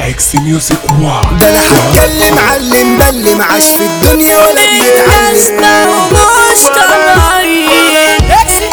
اكس ميوزك واو ده انا هتكلم علم بلم عاش في الدنيا ولا بيتعلم مش طبيعيين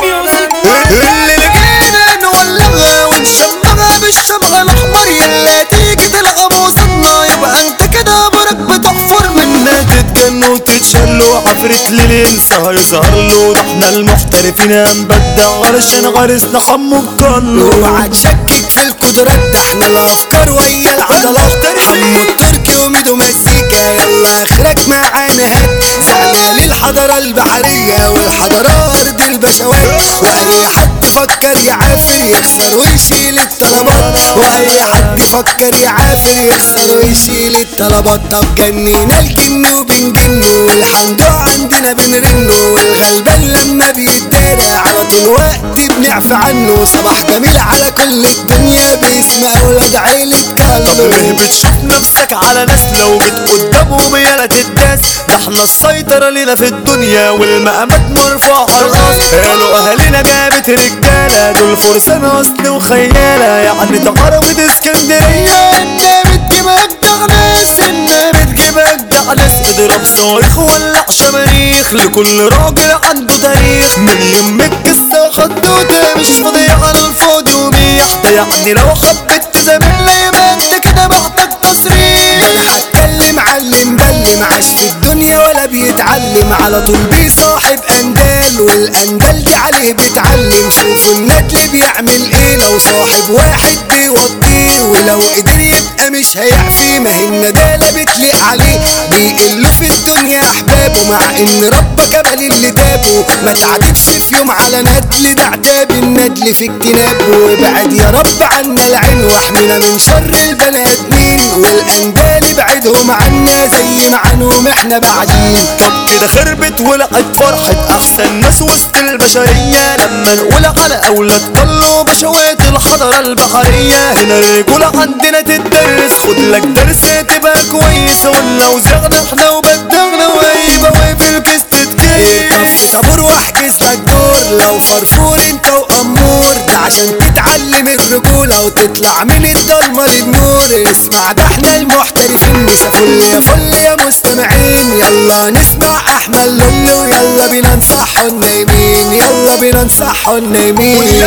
اللي لقينا نولغها ونشمغها بالشمع الاحمر يلا تيجي تلغى بوصلنا يبقى انت كده برك بتحفر منا تتجن وتتشل وعفرت ليل سهر يظهر له ده احنا المحترفين هنبدع علشان غرسنا حمو الكل اوعى تشكك في القدرات ده احنا الافكار ويا العضلات حمو التركي وميدو مزيكا يلا اخرك معانا هات زعنا للحضارة البحرية والحضارة ارض البشوات واي حد فكر يعافر يخسر ويشيل الطلبات واي حد فكر يعافر يخسر ويشيل الطلبات طب جنينا الجن وبنجنه والحمدو عندنا بنرنه والغلبان لما بيتدارى على طول وقت بنعفى عنه صباح جميل على كل الدنيا باسم اولاد عيلة طب ليه كله بتشوف نفسك على ناس لو جيت قدامهم يالا تداس ده احنا السيطرة لينا في الدنيا والمقامات مرفوعة على الراس قالوا اهالينا جابت رجالة دول فرسان اصل وخيالة يعني تقربت اسكندرية انت بتجيب اجدع ناس انت بتجيب اجدع ناس اضرب صايخ ولع شماريخ لكل راجل عنده تاريخ من يمك قصة خدودة مش فاضية على الفاضي وميح ده يعني لو حبيت تزامل يبقى انت كده محتاج تصريح ده انا هتكلم علم بلم عاش في الدنيا ولا بيتعلم على طول بيصاحب اندال والاندال دي عليه بيتعلم شوفوا الندل بيعمل ايه لو صاحب واحد بيوطيه ولو قدر يبقى مش هيعفي ما هي الندالة بتليق عليه بيقلوا في الدنيا احبابه مع ان ربك قبل اللي تابه ما تعاتبش في يوم على ندل ده عتاب الندل في اجتنابه وابعد يا رب عنا العين واحمينا من شر البني ادمين والاندال ابعدهم عنا زي ما عنهم احنا بعدين طب كده خربت ولقت فرحة أحسن ناس وسط البشرية لما نقول على أولاد كله بشوات الحضارة البحرية هنا الرجولة عندنا تدرس خد لك درس تبقى كويسة ولو زغنا احنا وبدغنا وهيبة وفي الكيس تتكيس طب طابور واحجز لك دور لو فرفور انت وامور ده عشان تتعلم الرجولة وتطلع من الضلمة للنور اسمع ده احنا المحترفين مسا فل يا فل يا مستمعين يلا نسمع احمد لولو يلا بينا نصحوا النايمين يلا بينا نصحوا النايمين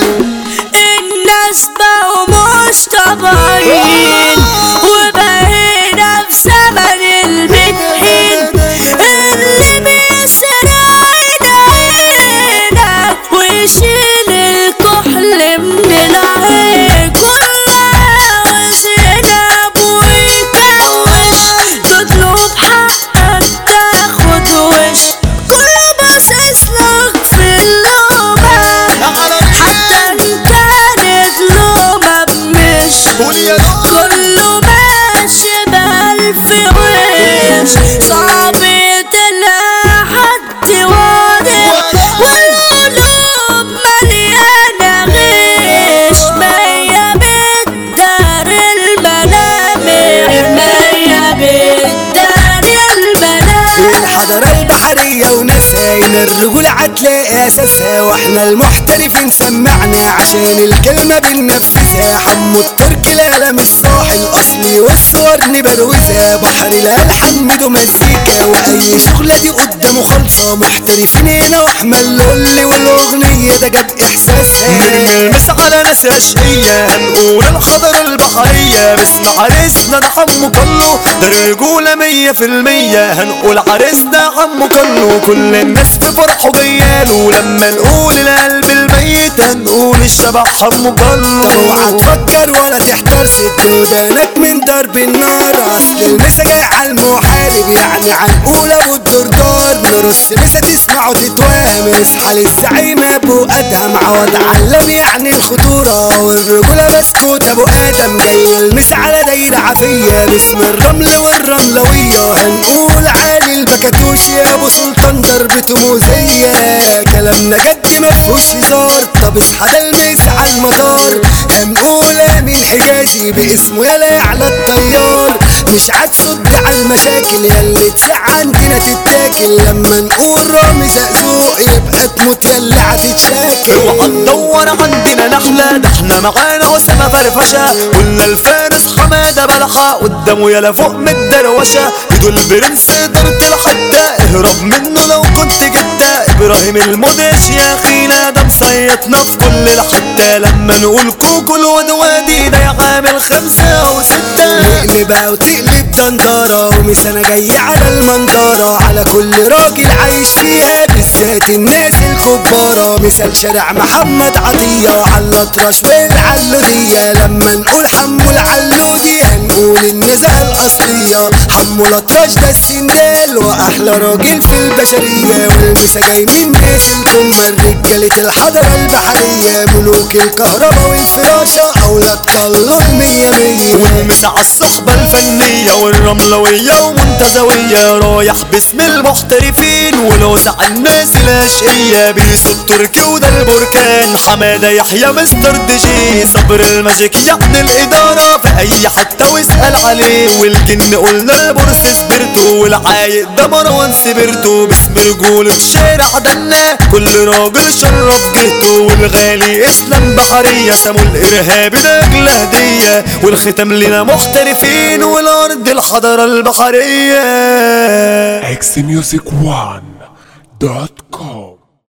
الناس بقوا مش طبيعيين وبقينا في زمن المدحين اللي بيسرق عينينا ويشيل الكحل من العين كلها وزنب ويكوش تطلب حقك تاخد وش كله باصص لك في اللومة حتى ان كانت لومة بمش كله ماشي بألف وش صعب تلاقي حد واضح والقلوب مليانة غش مية بتدار الملامح مية بتدار الملامح الحضارة البحرية وناسها هنا الرجولة هتلاقي أساسها واحنا المحترفين سمعنا عشان الكلمة بننفذها حمو التركي القلم الصاحي الأصلي والصور نبروزها بحر الألحان ميدو مزيكا وأي شغلة دي قدامه خالصة محترفين هنا واحمل لولي والأغنية ده جاب إحساسها نلمس على ناس أشقية هنقول الحضارة البحرية باسم عريسنا ده حمو كله ده الرجولة مية في المية هنقول عريسنا حمو كله كل الناس في فرحه جياله لما نقول القلب الميت هنقول الشبح حمو اوعى كله تفكر ولا تحتار ست ودانك من درب النار اصل المسا جاي على المحارب يعني هنقول ابو الدردار نرص مسا تسمعه تتوهم اصحى للزعيم ابو ادهم عوض علم يعني الخطوره والرجوله مسكوت ابو ادم جاي المسا على دايره عافيه باسم الرمل والرملويه هنقول علي البكاتوش يا ابو سلطان ضربته موزيه كلامنا جد ما فيهوش هزار طب اصحى ده المس على المطار هنقول امين حجازي باسمه يلا على الطيار مش هتصد على المشاكل ياللي تسع عندنا تتاكل لما نقول رامي زقزوق يبقى تموت ياللي هتتشاكل اوعى تدور عندنا نحلة ده احنا معانا أسامة فرفشة ولا الفارس حمادة بلا الحق قدامه يلا فوق من الدروشة دول برنس إدارة الحتة اهرب منه لو كنت جدة إبراهيم المدهش يا أخينا ده مصيطنا في كل الحتة لما نقول كوكو الواد وادي ده يعامل خمسة أو ستة تقلبها وتقلب دندرة ومس انا جاي على المنظرة على كل راجل عايش فيها بالذات الناس الكبارة مثال شارع محمد عطية على الأطرش والعلودية لما نقول حمو العلودي هنقول النزهة الأصلية حمو الأطرش ده السندال وأحلى راجل في البشرية والمسا جاي من ناس الكمة رجالة الحضرة البحرية ملوك الكهرباء والفراشة أولاد طلوا المية مية والمس على الصحبة الفنية والرملوية ومنتزوية رايح باسم المحترفين ولوز على الناس الأشقية بيسو التركي وده البركان حمادة يحيى مستر دي جي صبر الماجيك يعني الإدارة في أي حتة واسأل عليه والجن قلنا البورس سبرتو والعايق ده مروان سبرتو باسم رجولة شارع دنا كل راجل شرف جهته والغالي اسلام بحرية سمو الإرهابي ده أجل هدية والختام لنا محترفين والأرض الحضارة البحرية xmusic1.com